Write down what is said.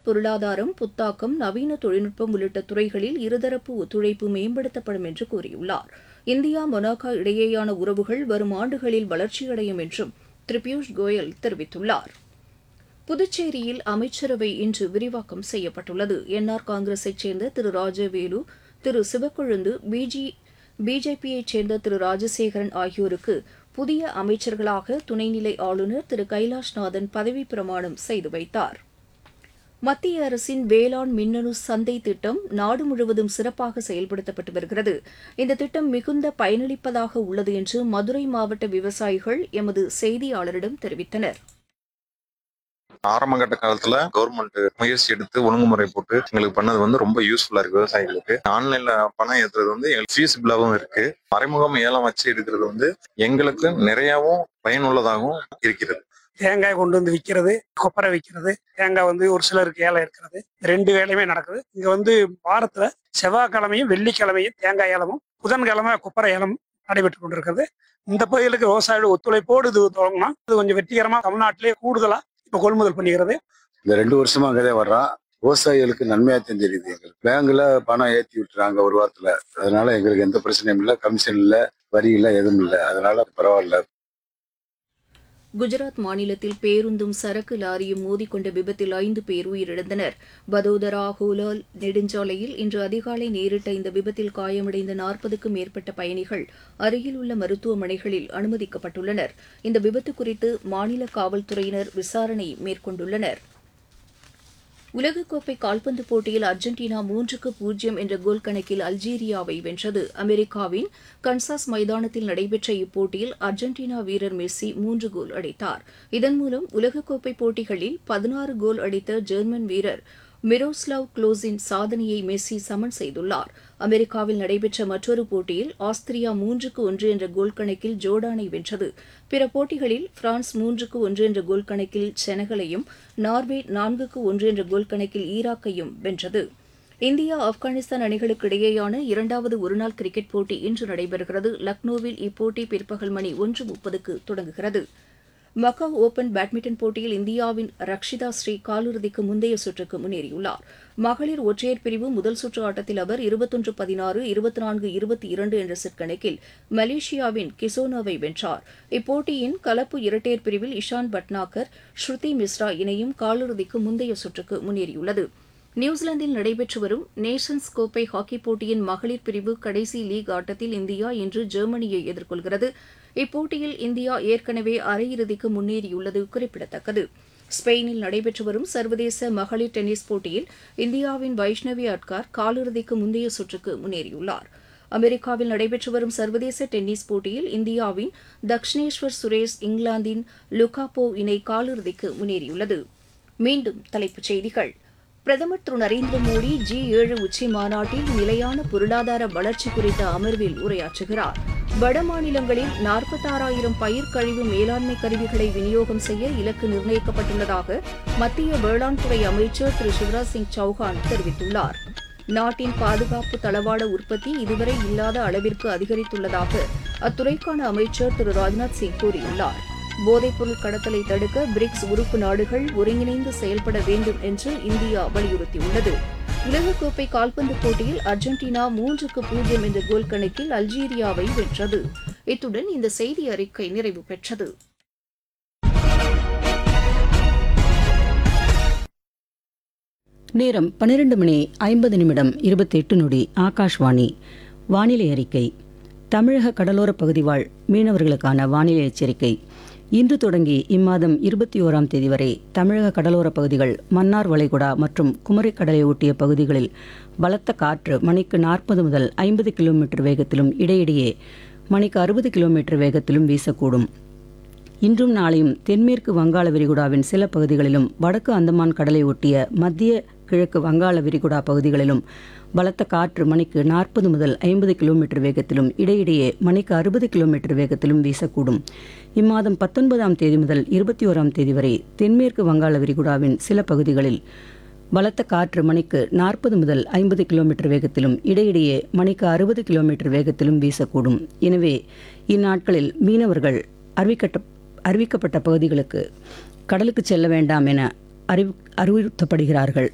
பொருளாதாரம் புத்தாக்கம் நவீன தொழில்நுட்பம் உள்ளிட்ட துறைகளில் இருதரப்பு ஒத்துழைப்பு மேம்படுத்தப்படும் என்று கூறியுள்ளார் இந்தியா மொனாக்கோ இடையேயான உறவுகள் வரும் ஆண்டுகளில் வளர்ச்சியடையும் என்றும் திரு பியூஷ் கோயல் தெரிவித்துள்ளார் புதுச்சேரியில் அமைச்சரவை இன்று விரிவாக்கம் செய்யப்பட்டுள்ளது என்ஆர் காங்கிரஸைச் சேர்ந்த திரு ராஜவேலு திரு சிவக்கொழுந்து பிஜி பிஜேபியைச் சேர்ந்த திரு ராஜசேகரன் ஆகியோருக்கு புதிய அமைச்சர்களாக துணைநிலை ஆளுநர் திரு கைலாஷ்நாதன் பதவிப் பிரமாணம் செய்து வைத்தார் மத்திய அரசின் வேளாண் மின்னணு சந்தை திட்டம் நாடு முழுவதும் சிறப்பாக செயல்படுத்தப்பட்டு வருகிறது இந்த திட்டம் மிகுந்த பயனளிப்பதாக உள்ளது என்று மதுரை மாவட்ட விவசாயிகள் எமது செய்தியாளரிடம் தெரிவித்தனர் ஆரம்ப கட்ட காலத்துல கவர்மெண்ட் முயற்சி எடுத்து ஒழுங்குமுறை போட்டு எங்களுக்கு பண்ணது வந்து ரொம்ப யூஸ்ஃபுல்லா இருக்கு விவசாயிகளுக்கு ஆன்லைன்ல பணம் ஏத்துறது வந்து எங்களுக்கு ஃபீஸிபிளாகவும் இருக்கு மறைமுகம் ஏலம் வச்சு எடுக்கிறது வந்து எங்களுக்கு நிறையவும் பயனுள்ளதாகவும் இருக்கிறது தேங்காய் கொண்டு வந்து விற்கிறது கொப்பரை விற்கிறது தேங்காய் வந்து ஒரு சிலருக்கு ஏலம் இருக்கிறது ரெண்டு வேலையுமே நடக்குது இங்க வந்து வாரத்துல செவ்வாய்க்கிழமையும் வெள்ளிக்கிழமையும் தேங்காய் ஏலமும் புதன்கிழமை கொப்பரை ஏலம் நடைபெற்று கொண்டிருக்கிறது இந்த பகுதிகளுக்கு விவசாயிகள் ஒத்துழைப்போடு இது தொடங்கினா இது கொஞ்சம் வெற்றிகரமா தமிழ்நாட்டிலே கூடுதலா இப்ப கொள்முதல் பண்ணிக்கிறது இந்த ரெண்டு வருஷமா அங்கதான் வர்றோம் விவசாயிகளுக்கு நன்மையா தெரிஞ்சிருக்குது எங்களுக்கு பேங்க்ல பணம் ஏத்தி விட்டுறாங்க ஒரு வாரத்துல அதனால எங்களுக்கு எந்த பிரச்சனையும் இல்லை கமிஷன் இல்ல வரி இல்ல எதுவும் இல்லை அதனால பரவாயில்ல குஜராத் மாநிலத்தில் பேருந்தும் சரக்கு லாரியும் மோதிக்கொண்ட விபத்தில் ஐந்து பேர் உயிரிழந்தனர் வதோதரா ஹோலால் நெடுஞ்சாலையில் இன்று அதிகாலை நேரிட்ட இந்த விபத்தில் காயமடைந்த நாற்பதுக்கும் மேற்பட்ட பயணிகள் அருகில் உள்ள மருத்துவமனைகளில் அனுமதிக்கப்பட்டுள்ளனர் இந்த விபத்து குறித்து மாநில காவல்துறையினர் விசாரணை மேற்கொண்டுள்ளனர் உலகக்கோப்பை கால்பந்து போட்டியில் அர்ஜென்டினா மூன்றுக்கு பூஜ்ஜியம் என்ற கோல் கணக்கில் அல்ஜீரியாவை வென்றது அமெரிக்காவின் கன்சாஸ் மைதானத்தில் நடைபெற்ற இப்போட்டியில் அர்ஜென்டினா வீரர் மெஸ்ஸி மூன்று கோல் அடித்தார் இதன் மூலம் உலகக்கோப்பை போட்டிகளில் பதினாறு கோல் அடித்த ஜெர்மன் வீரர் மிரோஸ்லாவ் க்ளோஸின் சாதனையை மெஸ்ஸி சமன் செய்துள்ளார் அமெரிக்காவில் நடைபெற்ற மற்றொரு போட்டியில் ஆஸ்திரியா மூன்றுக்கு ஒன்று என்ற கோல் கணக்கில் ஜோர்டானை வென்றது பிற போட்டிகளில் பிரான்ஸ் மூன்றுக்கு ஒன்று என்ற கோல் கணக்கில் செனகலையும் நார்வே நான்குக்கு ஒன்று என்ற கோல் கணக்கில் ஈராக்கையும் வென்றது இந்தியா ஆப்கானிஸ்தான் அணிகளுக்கு இடையேயான இரண்டாவது ஒருநாள் கிரிக்கெட் போட்டி இன்று நடைபெறுகிறது லக்னோவில் இப்போட்டி பிற்பகல் மணி ஒன்று முப்பதுக்கு தொடங்குகிறது மக்காவ் ஓபன் பேட்மிண்டன் போட்டியில் இந்தியாவின் ரக்ஷிதா ஸ்ரீ காலிறுதிக்கு முந்தைய சுற்றுக்கு முன்னேறியுள்ளார் மகளிர் ஒற்றையர் பிரிவு முதல் சுற்று ஆட்டத்தில் அவர் இருபத்தொன்று பதினாறு இருபத்தி நான்கு இருபத்தி இரண்டு என்ற செட் கணக்கில் மலேசியாவின் கிசோனோவை வென்றார் இப்போட்டியின் கலப்பு இரட்டையர் பிரிவில் இஷான் பட்னாகர் ஸ்ருதி மிஸ்ரா இணையும் காலிறுதிக்கு முந்தைய சுற்றுக்கு முன்னேறியுள்ளது நியூசிலாந்தில் நடைபெற்று வரும் நேஷன்ஸ் கோப்பை ஹாக்கி போட்டியின் மகளிர் பிரிவு கடைசி லீக் ஆட்டத்தில் இந்தியா இன்று ஜெர்மனியை எதிர்கொள்கிறது இப்போட்டியில் இந்தியா ஏற்கனவே அரையிறுதிக்கு முன்னேறியுள்ளது குறிப்பிடத்தக்கது ஸ்பெயினில் நடைபெற்று வரும் சர்வதேச மகளிர் டென்னிஸ் போட்டியில் இந்தியாவின் வைஷ்ணவி அட்கார் காலிறுதிக்கு முந்தைய சுற்றுக்கு முன்னேறியுள்ளார் அமெரிக்காவில் நடைபெற்று வரும் சர்வதேச டென்னிஸ் போட்டியில் இந்தியாவின் தக்ஷினேஸ்வர் சுரேஷ் இங்கிலாந்தின் லுகாபோ இணை காலிறுதிக்கு முன்னேறியுள்ளது மீண்டும் தலைப்புச் செய்திகள் பிரதமர் திரு நரேந்திர மோடி ஜி ஏழு உச்சி மாநாட்டில் நிலையான பொருளாதார வளர்ச்சி குறித்த அமர்வில் உரையாற்றுகிறார் வட மாநிலங்களில் நாற்பத்தாறாயிரம் பயிர் கழிவு மேலாண்மை கருவிகளை விநியோகம் செய்ய இலக்கு நிர்ணயிக்கப்பட்டுள்ளதாக மத்திய வேளாண் துறை அமைச்சர் திரு சிவராஜ் சிங் சௌஹான் தெரிவித்துள்ளார் நாட்டின் பாதுகாப்பு தளவாட உற்பத்தி இதுவரை இல்லாத அளவிற்கு அதிகரித்துள்ளதாக அத்துறைக்கான அமைச்சர் திரு ராஜ்நாத் சிங் கூறியுள்ளார் போதைப்பொருள் கடத்தலை தடுக்க பிரிக்ஸ் உறுப்பு நாடுகள் ஒருங்கிணைந்து செயல்பட வேண்டும் என்று இந்தியா வலியுறுத்தியுள்ளது உலகக்கோப்பை கால்பந்து போட்டியில் அர்ஜென்டினா மூன்றுக்கு பூஜ்ஜியம் என்ற கோல் கணக்கில் அல்ஜீரியாவை வென்றது இத்துடன் இந்த செய்தி அறிக்கை நிறைவு பெற்றது நேரம் பன்னிரண்டு மணி ஐம்பது நிமிடம் இருபத்தி எட்டு நொடி ஆகாஷ்வாணி வானிலை அறிக்கை தமிழக கடலோரப் பகுதி வாழ் மீனவர்களுக்கான வானிலை எச்சரிக்கை இன்று தொடங்கி இம்மாதம் இருபத்தி ஓராம் தேதி வரை தமிழக கடலோரப் பகுதிகள் மன்னார் வளைகுடா மற்றும் குமரிக்கடலை ஒட்டிய பகுதிகளில் பலத்த காற்று மணிக்கு நாற்பது முதல் ஐம்பது கிலோமீட்டர் வேகத்திலும் இடையிடையே மணிக்கு அறுபது கிலோமீட்டர் வேகத்திலும் வீசக்கூடும் இன்றும் நாளையும் தென்மேற்கு வங்காள விரிகுடாவின் சில பகுதிகளிலும் வடக்கு அந்தமான் கடலை ஒட்டிய மத்திய கிழக்கு வங்காள விரிகுடா பகுதிகளிலும் பலத்த காற்று மணிக்கு நாற்பது முதல் ஐம்பது கிலோமீட்டர் வேகத்திலும் இடையிடையே மணிக்கு அறுபது கிலோமீட்டர் வேகத்திலும் வீசக்கூடும் இம்மாதம் பத்தொன்பதாம் தேதி முதல் இருபத்தி ஓராம் தேதி வரை தென்மேற்கு வங்காள விரிகுடாவின் சில பகுதிகளில் பலத்த காற்று மணிக்கு நாற்பது முதல் ஐம்பது கிலோமீட்டர் வேகத்திலும் இடையிடையே மணிக்கு அறுபது கிலோமீட்டர் வேகத்திலும் வீசக்கூடும் எனவே இந்நாட்களில் மீனவர்கள் அறிவிக்கட்ட அறிவிக்கப்பட்ட பகுதிகளுக்கு கடலுக்கு செல்ல வேண்டாம் என அறிவி அறிவுறுத்தப்படுகிறார்கள்